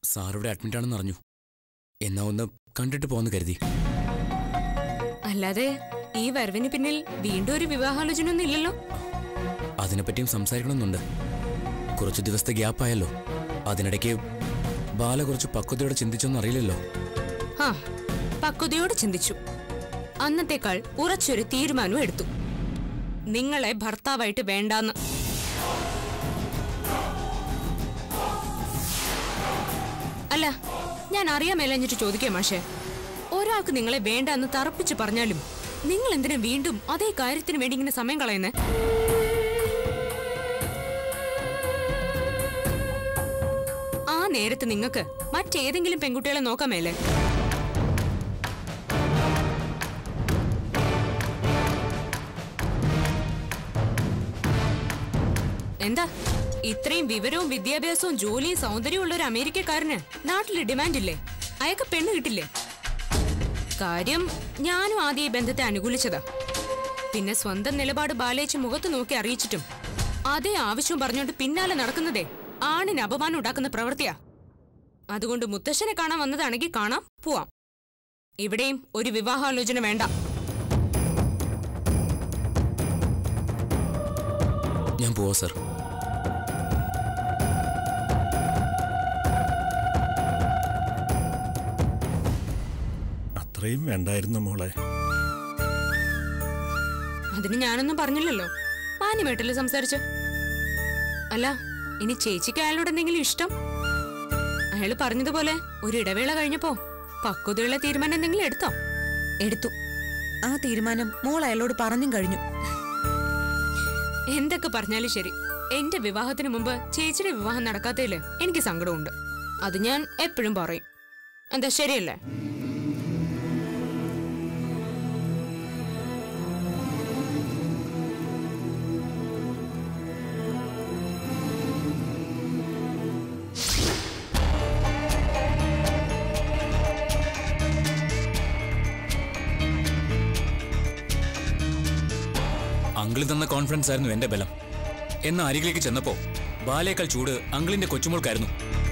സാറിവിടെ admit ആണെന്ന് അറിഞ്ഞു എന്നാ ഒന്ന് കണ്ടിട്ട് പോന്ന് കരുതി അല്ലാതെ ഈ വരവിന് പിന്നിൽ വീണ്ടും ഒരു വിവാഹാലോചന ഒന്നും ഇല്ലല്ലോ അതിനെപ്പറ്റിയും സംസാരിക്കണമെന്നുണ്ട് കുറച്ചു ദിവസത്തെ ഗ്യാപ്പ് ആയല്ലോ അതിനിടയ്ക്ക് ബാല കുറച്ച് പക്വതയോടെ ചിന്തിച്ചൊന്നും അറിയില്ലല്ലോ ആ പക്വതയോട് ചിന്തിച്ചു അന്നത്തേക്കാൾ ഉറച്ചൊരു തീരുമാനവും എടുത്തു നിങ്ങളെ ഭർത്താവായിട്ട് വേണ്ടാന്ന് അല്ല ഞാൻ അറിയാൻ മേലഞ്ഞിട്ട് ചോദിക്കാം മാഷേ ഒരാൾക്ക് നിങ്ങളെ വേണ്ട എന്ന് തറപ്പിച്ച് പറഞ്ഞാലും നിങ്ങൾ എന്തിനാ വീണ്ടും അതേ കാര്യത്തിന് വേണ്ടി ഇങ്ങനെ സമയം കളയുന്നേ ആ നേരത്ത് നിങ്ങൾക്ക് മറ്റേതെങ്കിലും പെൺകുട്ടികളെ നോക്കാമേലേ എന്താ ഇത്രയും വിവരവും വിദ്യാഭ്യാസവും ജോലിയും സൗന്ദര്യവും ഉള്ള ഒരു അമേരിക്കക്കാരന് നാട്ടില് ഡിമാൻഡ് ഇല്ലേ അയാൾക്ക് പെണ്ണ് കിട്ടില്ലേ കാര്യം ഞാനും ആദ്യം ഈ ബന്ധത്തെ അനുകൂലിച്ചതാ പിന്നെ സ്വന്തം നിലപാട് ബാലേച്ച് മുഖത്ത് നോക്കി അറിയിച്ചിട്ടും അതേ ആവശ്യവും പറഞ്ഞുകൊണ്ട് പിന്നാലെ നടക്കുന്നതേ ആണിന് അപമാനം ഉണ്ടാക്കുന്ന പ്രവൃത്തിയാ അതുകൊണ്ട് മുത്തശ്ശനെ കാണാൻ വന്നതാണെങ്കിൽ കാണാം പോവാം ഇവിടെയും ഒരു വിവാഹാലോചന വേണ്ട ഞാൻ പോവാ സർ അത്രയും വേണ്ടായിരുന്നു മോളെ അതിന് ഞാനൊന്നും പറഞ്ഞില്ലല്ലോ മാന്യമായിട്ടല്ലേ സംസാരിച്ച് അല്ല ഇനി ചേച്ചിക്ക് അയാളോട് എന്തെങ്കിലും ഇഷ്ടം അയാൾ പറഞ്ഞതുപോലെ ഒരു ഇടവേള കഴിഞ്ഞപ്പോ പക്വതയുള്ള തീരുമാനം എന്തെങ്കിലും എടുത്തോ എടുത്തു ആ തീരുമാനം മോൾ അയാളോട് പറഞ്ഞും കഴിഞ്ഞു എന്തൊക്കെ പറഞ്ഞാലും ശരി എന്റെ വിവാഹത്തിന് മുമ്പ് ചേച്ചിയുടെ വിവാഹം നടക്കാത്തതില് എനിക്ക് സങ്കടമുണ്ട് അത് ഞാൻ എപ്പോഴും പറയും എന്താ ശരിയല്ലേ അങ്കിൾ തന്ന കോൺഫിഡൻസ് ആയിരുന്നു എന്റെ ബലം എന്ന അരികിലേക്ക് ചെന്നപ്പോ ബാലേക്കാൾ ചൂട് അങ്കിളിന്റെ കൊച്ചുമോൾക്കായിരുന്നു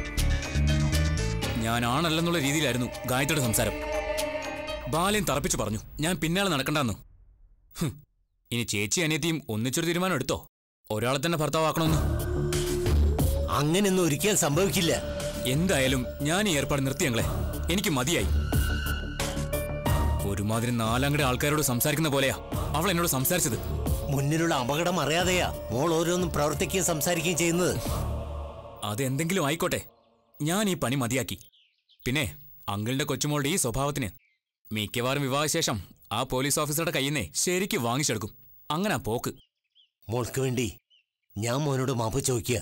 ഞാൻ ആണല്ലെന്നുള്ള രീതിയിലായിരുന്നു ഗായത്രിയുടെ സംസാരം ബാലയും തറപ്പിച്ചു പറഞ്ഞു ഞാൻ പിന്നാലെ നടക്കണ്ടെന്ന് ഹും, ഇനി ചേച്ചി അനിയത്തിയും ഒന്നിച്ചൊരു തീരുമാനം എടുത്തോ ഒരാളെ തന്നെ ഭർത്താവാക്കണമെന്ന് അങ്ങനെയൊന്നും ഒരിക്കലും സംഭവിക്കില്ല എന്തായാലും ഞാൻ ഈ ഏർപ്പാട് നിർത്തിയങ്ങളെ എനിക്ക് മതിയായി ഒരുമാതിരി നാലാംകട ആൾക്കാരോട് സംസാരിക്കുന്ന പോലെയാ അവൾ എന്നോട് സംസാരിച്ചത് മുന്നിലുള്ള അപകടം അറിയാതെയാ മോൾ ഓരോന്നും പ്രവർത്തിക്കുകയും സംസാരിക്കുകയും ചെയ്യുന്നത് അതെന്തെങ്കിലും ആയിക്കോട്ടെ ഞാൻ ഈ പണി മതിയാക്കി പിന്നെ അങ്കിളിന്റെ കൊച്ചുമോളുടെ ഈ സ്വഭാവത്തിന് മിക്കവാറും വിവാഹശേഷം ആ പോലീസ് ഓഫീസറുടെ കയ്യിൽ നിന്നേ ശരിക്ക് വാങ്ങിച്ചെടുക്കും അങ്ങനെ പോക്ക് മോൾക്ക് വേണ്ടി ഞാൻ മോനോട് മാപ്പ് ചോദിക്കുക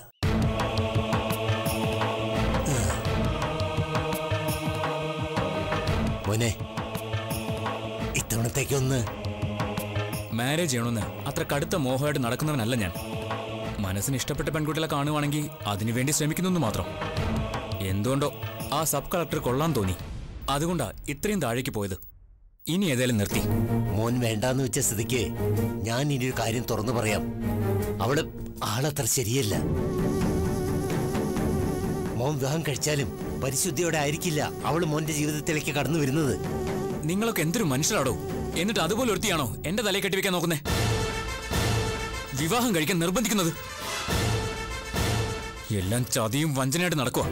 മോനെ ഇത്തവണത്തേക്കൊന്ന് മാരേജ് ചെയ്യണമെന്ന് അത്ര കടുത്ത മോഹമായിട്ട് നടക്കുന്നവനല്ല ഞാൻ മനസ്സിന് ഇഷ്ടപ്പെട്ട പെൺകുട്ടികളെ കാണുവാണെങ്കിൽ അതിനുവേണ്ടി ശ്രമിക്കുന്നു മാത്രം എന്തുകൊണ്ടോ ആ സബ് കളക്ടർ കൊള്ളാൻ തോന്നി അതുകൊണ്ടാ ഇത്രയും താഴേക്ക് പോയത് ഇനി ഏതായാലും നിർത്തി മോൻ വേണ്ടാന്ന് വെച്ച സ്ഥിതിക്ക് ഞാൻ ഇനി ഒരു കാര്യം തുറന്നു പറയാം അവള് ആളത്ര ശരിയല്ല മോൻ വിവാഹം കഴിച്ചാലും പരിശുദ്ധിയോടെ ആയിരിക്കില്ല അവള് മോന്റെ ജീവിതത്തിലേക്ക് കടന്നു വരുന്നത് നിങ്ങളൊക്കെ എന്തൊരു മനുഷ്യരാടോ എന്നിട്ട് അതുപോലെ ഒരുത്തിയാണോ എന്റെ തലയെ കെട്ടിവെക്കാൻ നോക്കുന്നേ വിവാഹം കഴിക്കാൻ നിർബന്ധിക്കുന്നത് എല്ലാം ചതിയും വഞ്ചനയായിട്ട് നടക്കുക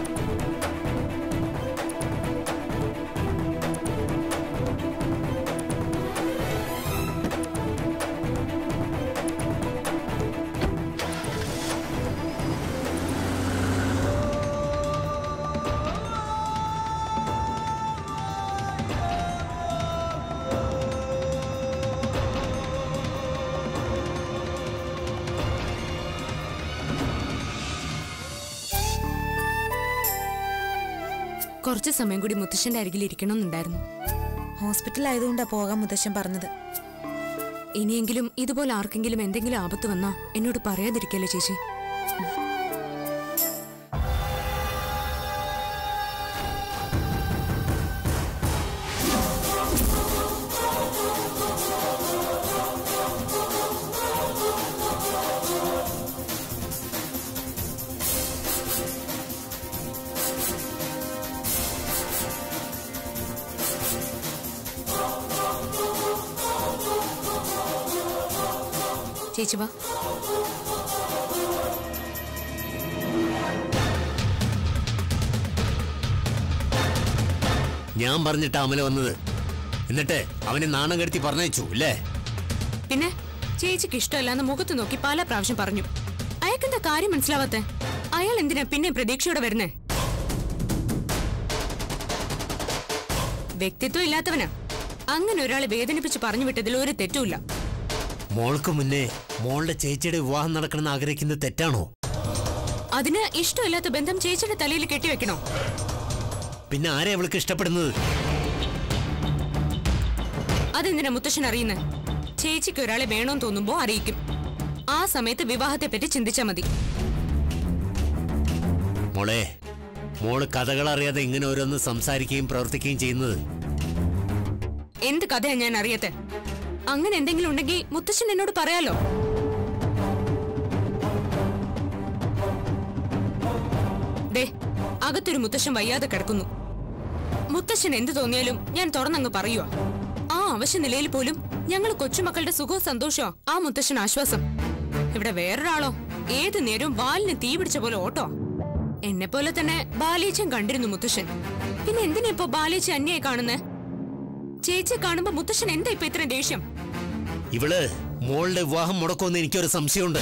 കുറച്ച് സമയം കൂടി മുത്തശ്ശന്റെ അരികിൽ ഇരിക്കണമെന്നുണ്ടായിരുന്നു ഹോസ്പിറ്റലായതുകൊണ്ടാ പോകാൻ മുത്തശ്ശൻ പറഞ്ഞത് ഇനിയെങ്കിലും ഇതുപോലെ ആർക്കെങ്കിലും എന്തെങ്കിലും ആപത്ത് വന്നാ എന്നോട് പറയാതിരിക്കല്ലേ ചേച്ചി ചേച്ചി വാ ഞാൻ പറഞ്ഞിട്ട് അമല വന്നത് എന്നിട്ട് അവനെ നാണം കെടുത്തി പറഞ്ഞയച്ചു അല്ലേ പിന്നെ ചേച്ചിക്ക് ഇഷ്ടമല്ലാന്ന് മുഖത്ത് നോക്കി പല പ്രാവശ്യം പറഞ്ഞു അയാൾക്കെന്താ കാര്യം മനസ്സിലാവാത്തെ അയാൾ എന്തിനാ പിന്നെ പ്രതീക്ഷയോടെ വരുന്നേ വ്യക്തിത്വം ഇല്ലാത്തവനാ അങ്ങനെ ഒരാളെ വേദനിപ്പിച്ച് പറഞ്ഞു വിട്ടതിൽ ഒരു തെറ്റുമില്ല മോൾക്ക് മുന്നേ മോളുടെ ചേച്ചിയുടെ വിവാഹം നടക്കണമെന്ന് ആഗ്രഹിക്കുന്നത് തെറ്റാണോ അതിന് ഇഷ്ടമില്ലാത്ത ബന്ധം ചേച്ചിയുടെ തലയിൽ കെട്ടിവെക്കണോ പിന്നെ ആരെ അവൾക്ക് ഇഷ്ടപ്പെടുന്നത് അതെന്തിനാ മുത്തശ്ശൻ അറിയുന്നത് ചേച്ചിക്ക് ഒരാളെ വേണോന്ന് തോന്നുമ്പോ അറിയിക്കും ആ സമയത്ത് വിവാഹത്തെ പറ്റി ചിന്തിച്ചാ മതി മോളെ മോള് കഥകൾ അറിയാതെ ഇങ്ങനെ ഓരോന്ന് സംസാരിക്കുകയും പ്രവർത്തിക്കുകയും ചെയ്യുന്നത് എന്ത് കഥയാ ഞാൻ അറിയത്തെ അങ്ങനെ എന്തെങ്കിലും ഉണ്ടെങ്കിൽ മുത്തശ്ശൻ എന്നോട് പറയാലോ ദേ അകത്തൊരു മുത്തശ്ശൻ വയ്യാതെ കിടക്കുന്നു മുത്തശ്ശൻ എന്ത് തോന്നിയാലും ഞാൻ തുറന്നങ്ങ് പറയുക ആ അവശ്യ നിലയിൽ പോലും ഞങ്ങൾ കൊച്ചുമക്കളുടെ സുഖവും സന്തോഷവും ആ മുത്തശ്ശൻ ആശ്വാസം ഇവിടെ വേറൊരാളോ ഏത് നേരവും വാലിന് തീ പിടിച്ച പോലെ ഓട്ടോ എന്നെ പോലെ തന്നെ ബാലേച്ചൻ കണ്ടിരുന്നു മുത്തശ്ശൻ പിന്നെ എന്തിനാ ഇപ്പൊ ബാലേച്ചൻ അന്യായി കാണുന്നേ ചേച്ചിയെ കാണുമ്പോ മുത്തശ്ശൻ എന്താ ഇപ്പൊ ഇത്രയും ദേഷ്യം ഇവള് മോളുടെ വിവാഹം മുടക്കുമെന്ന് എനിക്കൊരു സംശയമുണ്ട്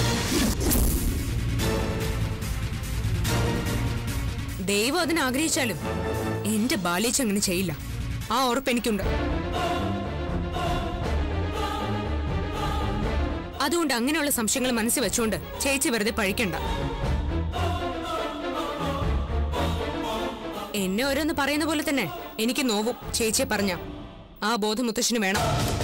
ദൈവം അതിന് ആഗ്രഹിച്ചാലും എന്റെ ബാലേച്ചൻ അങ്ങനെ ചെയ്യില്ല ആ ഉറപ്പ് എനിക്കുണ്ട് അതുകൊണ്ട് അങ്ങനെയുള്ള സംശയങ്ങൾ മനസ്സിൽ വെച്ചുകൊണ്ട് ചേച്ചി വെറുതെ പഴിക്കണ്ട എന്നെ ഓരോന്ന് പറയുന്ന പോലെ തന്നെ എനിക്ക് നോവും ചേച്ചിയെ പറഞ്ഞ ആ ബോധം മുത്തശ്ശന് വേണം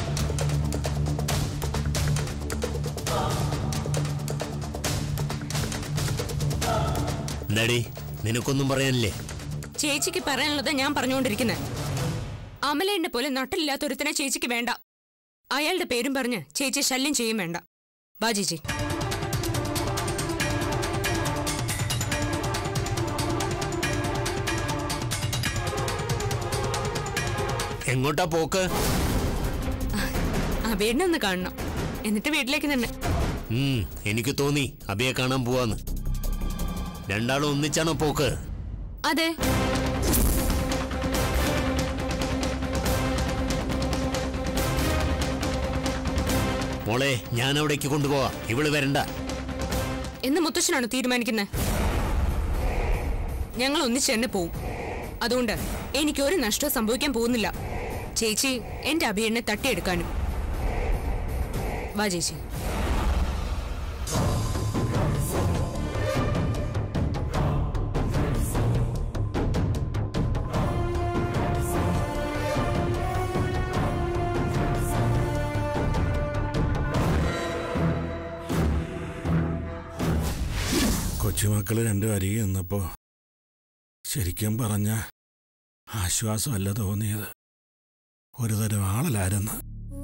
എന്താടി നിനക്കൊന്നും പറയാനില്ലേ ചേച്ചിക്ക് പറയാനുള്ളത് ഞാൻ പറഞ്ഞുകൊണ്ടിരിക്കുന്നത് അമലേന്റെ പോലെ നട്ടില്ലാത്ത ഒരുത്തനെ ചേച്ചിക്ക് വേണ്ട അയാളുടെ പേരും പറഞ്ഞ് ചേച്ചി ശല്യം ചെയ്യും വേണ്ട വാ ചേച്ചി എങ്ങോട്ടാ പോക്ക് ആ വീടിനൊന്ന് കാണണം എന്നിട്ട് വീട്ടിലേക്ക് തന്നെ ഉം, എനിക്ക് തോന്നി അബിയെ കാണാൻ പോവാന്ന് രണ്ടാളും ഒന്നിച്ചാണോ പോക്ക് അതെ മോളെ ഞാൻ അവിടേക്ക് കൊണ്ടുപോവാ ഇവള് വരണ്ട എന്ന് മുത്തശ്ശനാണ് തീരുമാനിക്കുന്നത് ഞങ്ങൾ ഒന്നിച്ച് തന്നെ പോവും അതുകൊണ്ട് എനിക്ക് ഒരു നഷ്ടവും സംഭവിക്കാൻ പോകുന്നില്ല ചേച്ചി എന്റെ അഭിയണ്ണെ തട്ടിയെടുക്കാനും വാ ചേച്ചി കൊച്ചുമക്കള് രണ്ടും അരികെ നിന്നപ്പോ ശരിക്കും പറഞ്ഞ ആശ്വാസമല്ല തോന്നിയത് ഒരുതരം ആളലായിരുന്നു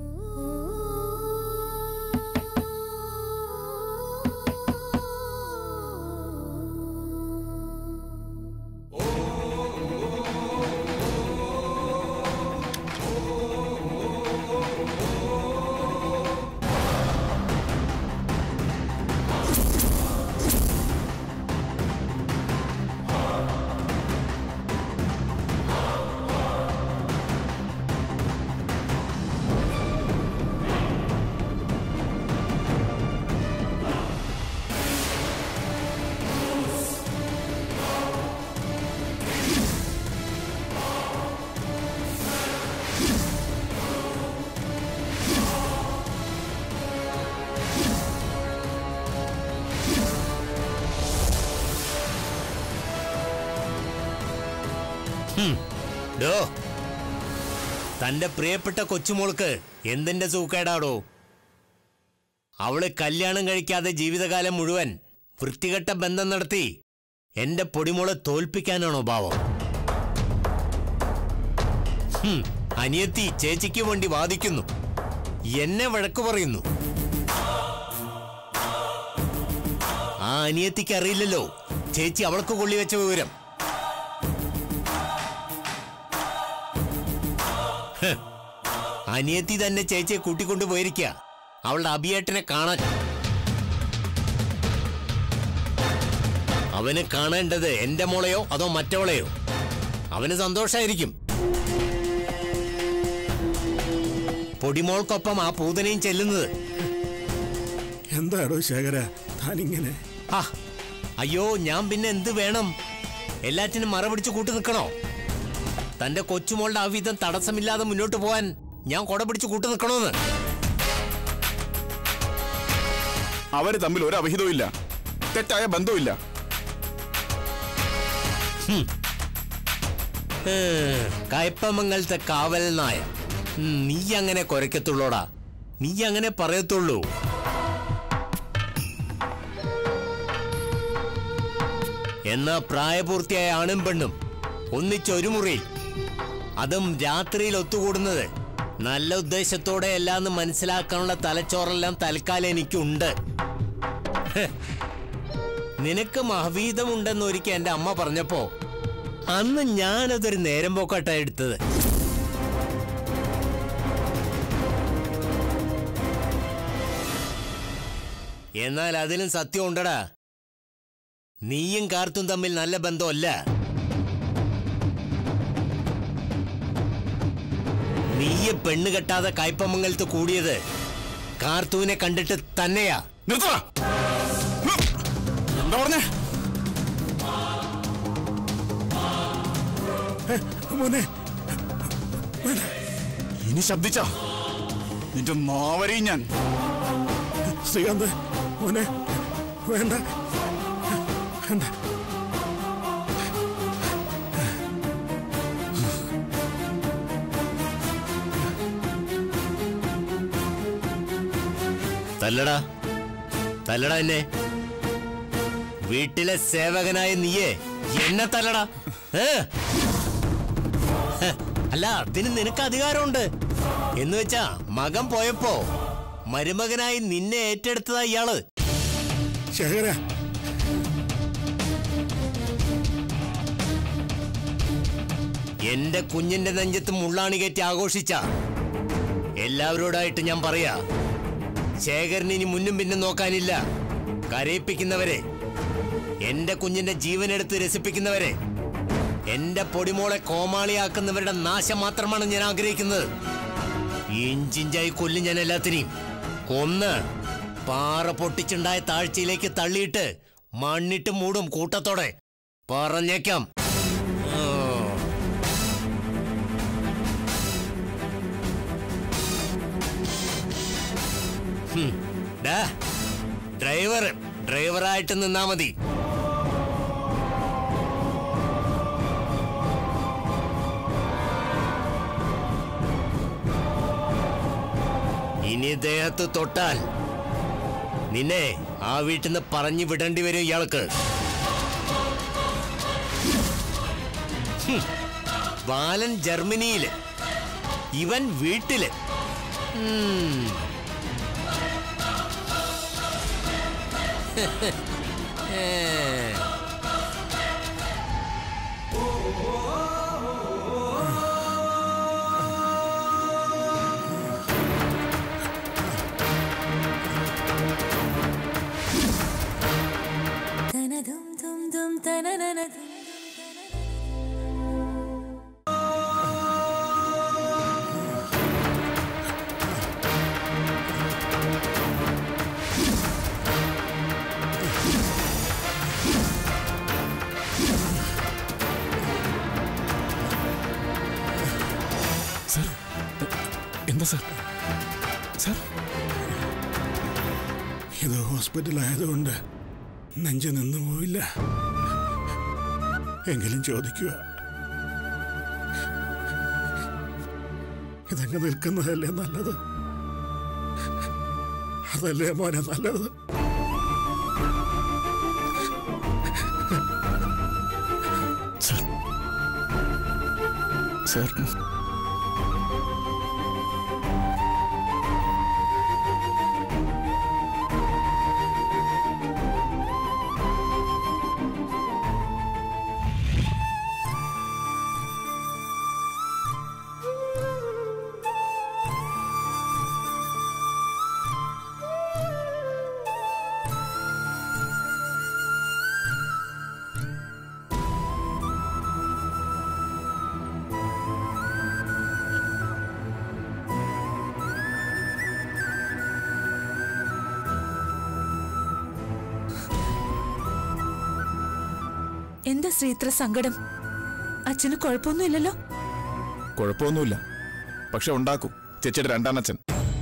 ഡോ തന്റെ പ്രിയപ്പെട്ട കൊച്ചുമോൾക്ക് എന്തിന്റെ സൂക്കേടാടോ അവള് കല്യാണം കഴിക്കാതെ ജീവിതകാലം മുഴുവൻ വൃത്തികെട്ട ബന്ധം നടത്തി എന്റെ പൊടിമോളെ തോൽപ്പിക്കാനാണോ ഭാവം ഹും, അനിയത്തി ചേച്ചിക്ക് വേണ്ടി വാദിക്കുന്നു എന്നെ വഴക്കു പറയുന്നു ആ അനിയത്തിക്ക് അറിയില്ലല്ലോ ചേച്ചി അവൾക്ക് കൊള്ളിവെച്ച വിവരം അനിയത്തി തന്നെ ചേച്ചിയെ കൂട്ടിക്കൊണ്ടു പോയിരിക്കുക അവളുടെ അഭിയേട്ടനെ കാണാൻ അവന് കാണേണ്ടത് എന്റെ മോളെയോ അതോ മറ്റവളെയോ അവന് സന്തോഷായിരിക്കും പൊടിമോൾക്കൊപ്പം ആ പൂതനയും ചെല്ലുന്നത് എന്താടോ ശേഖര താനിങ്ങനെ ആ അയ്യോ ഞാൻ പിന്നെ എന്ത് വേണം എല്ലാറ്റിനും മറ പിടിച്ച് കൂട്ടി നിൽക്കണോ തന്റെ കൊച്ചുമോളുടെ ആ വിധം തടസ്സമില്ലാതെ മുന്നോട്ട് പോവാൻ ഞാൻ കൊട പിടിച്ച് കൂട്ടി നിൽക്കണോന്ന് അവര് തമ്മിൽ ഒരു അവിഹിതവും ഇല്ല തെറ്റായ ബന്ധവുമില്ല ഏഹ്, കയ്പമംഗലത്തെ കാവൽ നായ ഉം, നീ അങ്ങനെ കുരയ്ക്കത്തുള്ളൂടാ നീ അങ്ങനെ പറയത്തുള്ളൂ എന്നാ പ്രായപൂർത്തിയായ ആണും പെണ്ണും ഒന്നിച്ചൊരു മുറിയിൽ അതും രാത്രിയിൽ ഒത്തുകൂടുന്നത് നല്ല ഉദ്ദേശത്തോടെ അല്ലാന്ന് മനസ്സിലാക്കാനുള്ള തലച്ചോറെല്ലാം തൽക്കാലം എനിക്കുണ്ട് ഹ്. നിനക്ക് മഹവീതമുണ്ടെന്ന് ഒരിക്കൽ എന്റെ അമ്മ പറഞ്ഞപ്പോ അന്ന് ഞാനതൊരു നേരം പോക്കാട്ടാ എടുത്തത് എന്നാൽ അതിലും സത്യം ഉണ്ടടാ നീയും കാർത്തും തമ്മിൽ നല്ല ബന്ധമല്ല നീയെ പെണ്ണ് കെട്ടാതെ കയ്പമംഗലത്ത് കൂടിയത് കാർത്തുവിനെ കണ്ടിട്ട് തന്നെയാ നിർത്തടാ ഉം. എന്താ പറഞ്ഞേ മോനെ ഇനി ശബ്ദിച്ച നിന്റെ നാവരെയും ഞാൻ ശ്രീകാന്ത് മോനെ വേണ്ട വേണ്ട തല്ലടാ തല്ലടാ എന്നെ വീട്ടിലെ സേവകനായ നീയെ എന്നെ തല്ലടാ ഏ? ഹ, അല്ല അതിന് നിനക്ക് അധികാരമുണ്ട് എന്ന് വെച്ചാ മകൻ പോയപ്പോ മരുമകനായി നിന്നെ ഏറ്റെടുത്തതാ ഇയാള് ശേഖര എന്റെ കുഞ്ഞിന്റെ നെഞ്ചത്ത് മുള്ളാണി കയറ്റി ആഘോഷിച്ച എല്ലാവരോടായിട്ട് ഞാൻ പറയാ ശേഖരന് ഇനി മുന്നും പിന്നും നോക്കാനില്ല കരയിപ്പിക്കുന്നവരെ എന്റെ കുഞ്ഞിന്റെ ജീവനെടുത്ത് രസിപ്പിക്കുന്നവരെ എന്റെ പൊടിമോളെ കോമാളിയാക്കുന്നവരുടെ നാശം മാത്രമാണ് ഞാൻ ആഗ്രഹിക്കുന്നത് ഇഞ്ചിഞ്ചായി കൊല്ലും ഞാൻ എല്ലാത്തിനെയും കൊന്ന് പാറ പൊട്ടിച്ചുണ്ടായ താഴ്ചയിലേക്ക് തള്ളിയിട്ട് മണ്ണിട്ട് മൂടും കൂട്ടത്തോടെ പറഞ്ഞേക്കാം ഓ ഹും. ഡാ, ഡ്രൈവർ ഡ്രൈവറായിട്ട് നിന്നാ മതി ഇനി ദേഹത്ത് തൊട്ടാൽ നിന്നെ ആ വീട്ടിൽ നിന്ന് പറഞ്ഞു വിടേണ്ടി വരും ഇയാൾക്ക് ഹും. ബാലൻ ജർമ്മനിയില് ഇവൻ വീട്ടില് ഉം. ഏ. സർ എന്താ സർ സർ ഇത് ഹോസ്പിറ്റലായതുകൊണ്ട് നെഞ്ച് നിന്നു പോയില്ല എങ്കിലും ചോദിക്കുക ഇതങ്ങ് നിൽക്കുന്നതല്ലേ നല്ലത് അതല്ലേ മോനെ നല്ലത് സർ സർ എന്താ ശ്രീ ഇത്ര സങ്കടം അച്ഛന് കുഴപ്പമൊന്നുമില്ലല്ലോ കുഴപ്പമൊന്നുമില്ല പക്ഷെ ഉണ്ടാക്കും ചേച്ചിയുടെ രണ്ടാനച്ഛൻ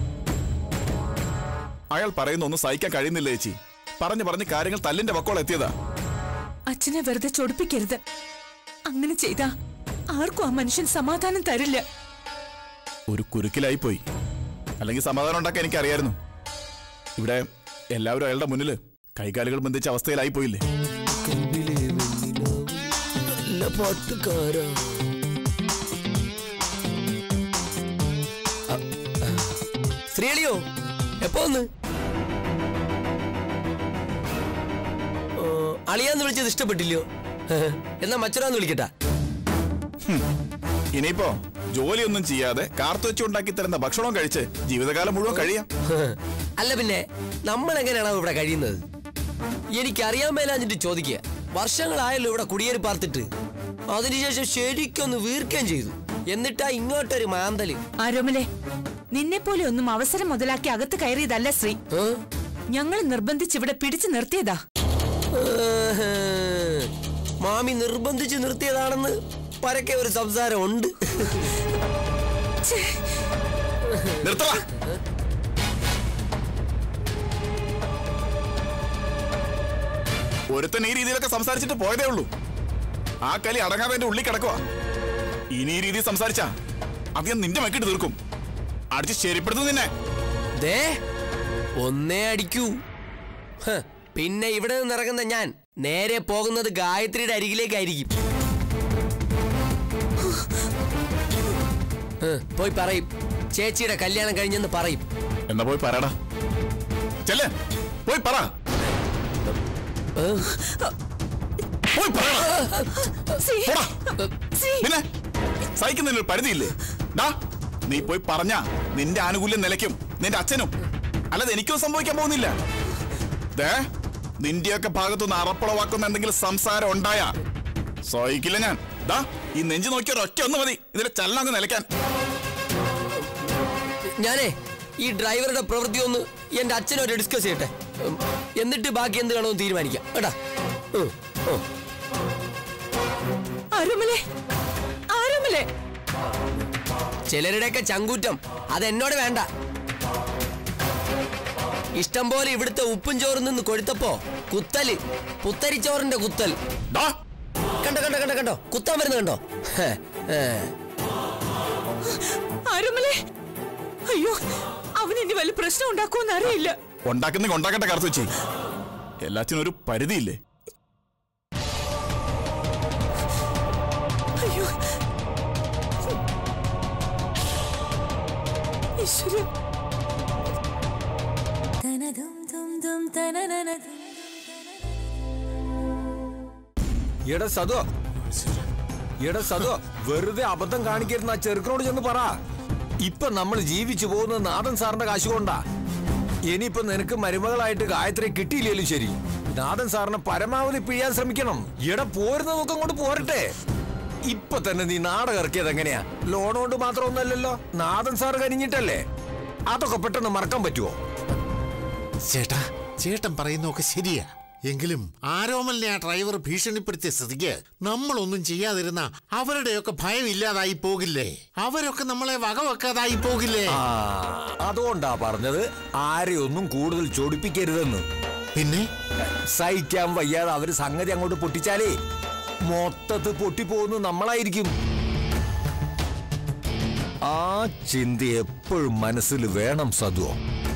അയാൾ പറയുന്ന ഒന്നും സഹിക്കാൻ കഴിയുന്നില്ല ചേച്ചി പറഞ്ഞു പറഞ്ഞ് കാര്യങ്ങൾ തല്ലിന്റെ വക്കോളം എത്തിയതാ അച്ഛനെ വെറുതെ ചൊടിപ്പിക്കരുത് അങ്ങനെ ചെയ്താ ആർക്കും ആ മനുഷ്യൻ സമാധാനം തരില്ല ഒരു കുരുക്കിലായി പോയി അല്ലെങ്കിൽ സമാധാനം ഉണ്ടാക്കാൻ എനിക്കറിയായിരുന്നു ഇവിടെ എല്ലാവരും അയാളുടെ മുന്നിൽ കൈകാലുകൾ ബന്ധിച്ച അവസ്ഥയിലായി പോയില്ലേ ശ്രീളിയോ എപ്പോ ഒന്ന് ഓ, അളിയാന്ന് വിളിച്ചത് ഇഷ്ടപ്പെട്ടില്ലയോ എന്നാ മച്ചൊരാന്ന് വിളിക്കട്ടാ ഇനിയിപ്പോ ജോലിയൊന്നും ചെയ്യാതെ കാർത്തു വെച്ച് ഉണ്ടാക്കി തരുന്ന ഭക്ഷണം കഴിച്ച് ജീവിതകാലം മുഴുവൻ കഴിയാം അല്ല പിന്നെ നമ്മൾ എങ്ങനെയാണോ ഇവിടെ കഴിയുന്നത് എനിക്കറിയാൻ മേലാഞ്ഞിട്ട് ചോദിക്കുക വർഷങ്ങളായല്ലോ ഇവിടെ കുടിയേറി പാർത്തിട്ട് അതിനുശേഷം ശരിക്കൊന്ന് വീർക്കുകയും ചെയ്തു എന്നിട്ടാ ഇങ്ങോട്ടൊരു മാന്തല് ആരോമലെ നിന്നെ പോലെ ഒന്നും അവസരം മുതലാക്കി അകത്ത് കയറിയതല്ല ശ്രീ ഏ? ഞങ്ങൾ നിർബന്ധിച്ച് ഇവിടെ പിടിച്ചു നിർത്തിയതാ ഏഹ്. മാമി നിർബന്ധിച്ച് നിർത്തിയതാണെന്ന് പരക്കെ ഒരു സംസാരം ഉണ്ട് നിർത്തടാ ഒരുത്തൻ ഈ രീതിയിലൊക്കെ സംസാരിച്ചിട്ട് പോയതേ ഉള്ളൂ ആ കലി അടങ്ങാതെ എന്റെ ഉള്ളിൽ കിടക്കുവാ ഇനി ഈ രീതിയിൽ സംസാരിച്ചാ അത് ഞാൻ നിന്റെ മെക്കിട്ട് തീർക്കും അടിച്ച് ശരിപ്പെടുത്തും നിന്നെ ദേ ഒന്നേ അടിക്കൂ ഹ്, പിന്നെ ഇവിടെ നിന്ന് ഇറങ്ങുന്ന ഞാൻ നേരെ പോകുന്നത് ഗായത്രിയുടെ അരികിലേക്കായിരിക്കും ഹ്, പോയി പറയും ചേച്ചിയുടെ കല്യാണം കഴിഞ്ഞെന്ന് പറയും എന്നാ പോയി പറയടാ ചെല്ലേ പോയി പറ പോയി പറയടാ ശ്രീ, പോടാ. ശ്രീ, പിന്നെ സഹിക്കുന്നതിന് ഒരു പരിധിയില്ലേ ഡാ നീ പോയി പറഞ്ഞ നിന്റെ ആനുകൂല്യം നിലയ്ക്കും നിന്റെ അച്ഛനും അല്ലാതെ എനിക്കും സംഭവിക്കാൻ പോകുന്നില്ല ദേ നിന്റെയൊക്കെ ഭാഗത്തുനിന്ന് അറപ്പുളവാക്കുന്ന എന്തെങ്കിലും സംസാരം ഉണ്ടായ സഹിക്കില്ല ഞാൻ ദാ ഈ നെഞ്ചു നോക്കിയ ഒറ്റ ഒന്ന് മതി ഇതിന്റെ ചലനങ്ങ് നിലയ്ക്കാൻ ഞാനേ ഈ ഡ്രൈവറുടെ പ്രവൃത്തി ഒന്ന് എന്റെ അച്ഛനോട് ഡിസ്കസ് ചെയ്യട്ടെ ഉം, എന്നിട്ട് ബാക്കി എന്ത് വേണമെന്ന് തീരുമാനിക്കാം കേട്ടാ ഉം, ഉം. ആരോമലെ ആരോമലെ ചിലരുടെയൊക്കെ ചങ്കൂറ്റം അത് എന്നോട് വേണ്ട ഇഷ്ടം പോലെ ഇവിടുത്തെ ഉപ്പും ചോറിൽ നിന്ന് കൊഴുത്തപ്പോ കുത്തല് പുത്തരിച്ചോറിന്റെ കുത്തൽ ഡാ കണ്ടോ കണ്ടോ കണ്ടോ കണ്ടോ കുത്താൻ വരുന്നത് കണ്ടോ ഹേ, ഏ. ആരോമലെ അയ്യോ അവൻ ഇനി വല്ല പ്രശ്നം ഉണ്ടാക്കുമെന്ന് അറിയില്ല ഉണ്ടാക്കുന്ന ഉണ്ടാക്കട്ടെ കറുത്ത് വെച്ചേ എല്ലാത്തിനും ഒരു പരിധിയില്ലേ അയ്യോ ഈശ്വരൻ എടാ സതു എടാ സതു വെറുതെ അബദ്ധം കാണിക്കരുന്ന ആ ചെറുക്കനോട് ചെന്ന് പറ ഇപ്പൊ നമ്മൾ ജീവിച്ചു പോകുന്നത് നാഥൻ സാറിന്റെ കാശ് കൊണ്ടാ ഇനിയിപ്പൊ നിനക്ക് മരുമകളായിട്ട് ഗായത്രി കിട്ടിയില്ലേലും ശരി നാഥൻ സാറിനെ പരമാവധി പിഴിയാൻ ശ്രമിക്കണം എടാ പോരുന്ന നോക്കം കൊണ്ട് പോരട്ടെ ഇപ്പൊ തന്നെ നീ നാടകം ഇറക്കിയത് എങ്ങനെയാ ലോൺ കൊണ്ട് മാത്രമൊന്നല്ലല്ലോ നാഥൻ സാർ കരിഞ്ഞിട്ടല്ലേ അതൊക്കെ പെട്ടെന്ന് മറക്കാൻ പറ്റുമോ ചേട്ടാ ചേട്ടൻ പറയുന്നതൊക്കെ ശരിയാ എങ്കിലും ആരോമലിനെ ആ ഡ്രൈവർ ഭീഷണിപ്പെടുത്തിയ സ്ഥിതിക്ക് നമ്മളൊന്നും ചെയ്യാതിരുന്ന അവരുടെയൊക്കെ ഭയം ഇല്ലാതായി പോകില്ലേ അവരൊക്കെ നമ്മളെ വകവെക്കാതായി പോകില്ലേ ആ അതുകൊണ്ടാ പറഞ്ഞത് ആരെയൊന്നും കൂടുതൽ ചൊടിപ്പിക്കരുതെന്ന് പിന്നെ സഹിക്കാൻ വയ്യാതെ അവര് സംഗതി അങ്ങോട്ട് പൊട്ടിച്ചാലേ മൊത്തത്ത് പൊട്ടിപ്പോകുന്നു നമ്മളായിരിക്കും ആ ചിന്ത എപ്പോഴും മനസ്സിൽ വേണം സദ്വോ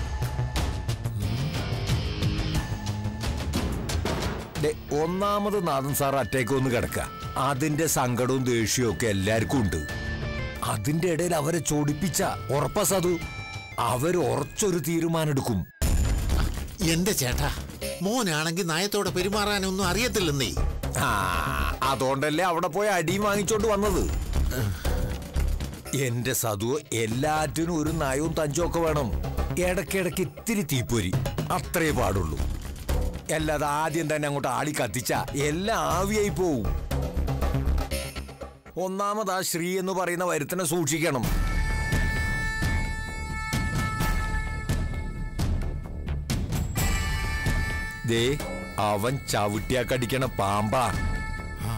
ദേ, ഒന്നാമത് നാഥൻ സാർ അറ്റേക്ക് ഒന്ന് കിടക്ക അതിന്റെ സങ്കടവും ദേഷ്യവും ഒക്കെ എല്ലാവർക്കും ഉണ്ട് അതിന്റെ ഇടയിൽ അവരെ ചോടിപ്പിച്ച ഉറപ്പ സതു അവർ ഉറച്ചൊരു തീരുമാനം എടുക്കും എന്റെ ചേട്ടാ മോനാണെങ്കിൽ നയത്തോടെ പെരുമാറാനൊന്നും അറിയത്തില്ലെന്നേ ആ അതുകൊണ്ടല്ലേ അവിടെ പോയി അടിയും വാങ്ങിച്ചോണ്ട് വന്നത് എന്റെ സതു എല്ലാറ്റിനും ഒരു നയവും തഞ്ചും ഒക്കെ വേണം ഇടയ്ക്കിടയ്ക്ക് ഇത്തിരി തീപ്പൊരി അത്രേ പാടുള്ളൂ അല്ലാതെ ആദ്യം തന്നെ അങ്ങോട്ട് ആളി കത്തിച്ച എല്ലാം ആവിയായി പോവും ഒന്നാമത് ആ ശ്രീ എന്ന് പറയുന്ന വരുത്തനെ സൂക്ഷിക്കണം ദേ അവൻ ചവിട്ടിയാ കടിക്കണ പാമ്പാ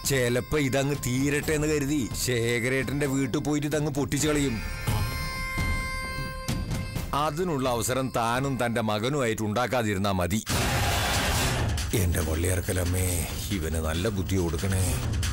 ചിലപ്പോ ഇതങ്ങ് തീരട്ടെ എന്ന് കരുതി ശേഖരേട്ടന്റെ വീട്ടിൽ പോയിട്ട് ഇതങ്ങ് പൊട്ടിച്ചു കളയും അതിനുള്ള അവസരം താനും തന്റെ മകനുമായിട്ട് ഉണ്ടാക്കാതിരുന്നാ മതി എന്റെ കൊള്ളിയർക്കലമ്മേ ഇവന് നല്ല ബുദ്ധി കൊടുക്കണേ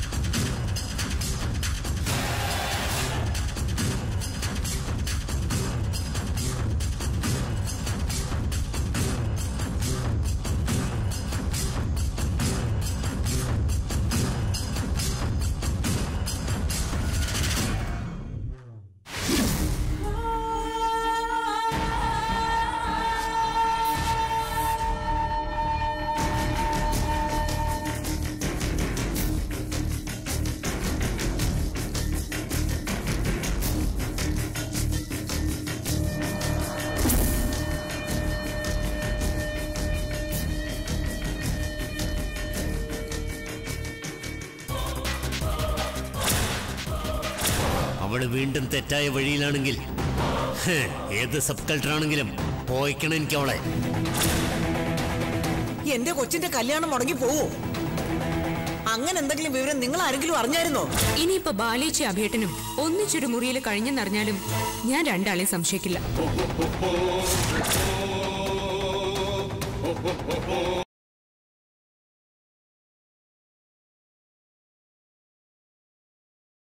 അവള് വീണ്ടും തെറ്റായ വഴിയിലാണെങ്കിൽ ഹ്, ഏത് സബ് കളക്ടറാണെങ്കിലും പോയിക്കണം എനിക്ക് അവളെ എന്റെ കൊച്ചിന്റെ കല്യാണം മുടങ്ങി പോവോ അങ്ങനെ എന്തെങ്കിലും വിവരം നിങ്ങൾ ആരെങ്കിലും അറിഞ്ഞായിരുന്നോ ഇനിയിപ്പോ ബാലേച്ചി അഭേട്ടനും ഒന്നിച്ചൊരു മുറിയിൽ കഴിഞ്ഞെന്നറിഞ്ഞാലും ഞാൻ രണ്ടാളെ സംശയിക്കില്ല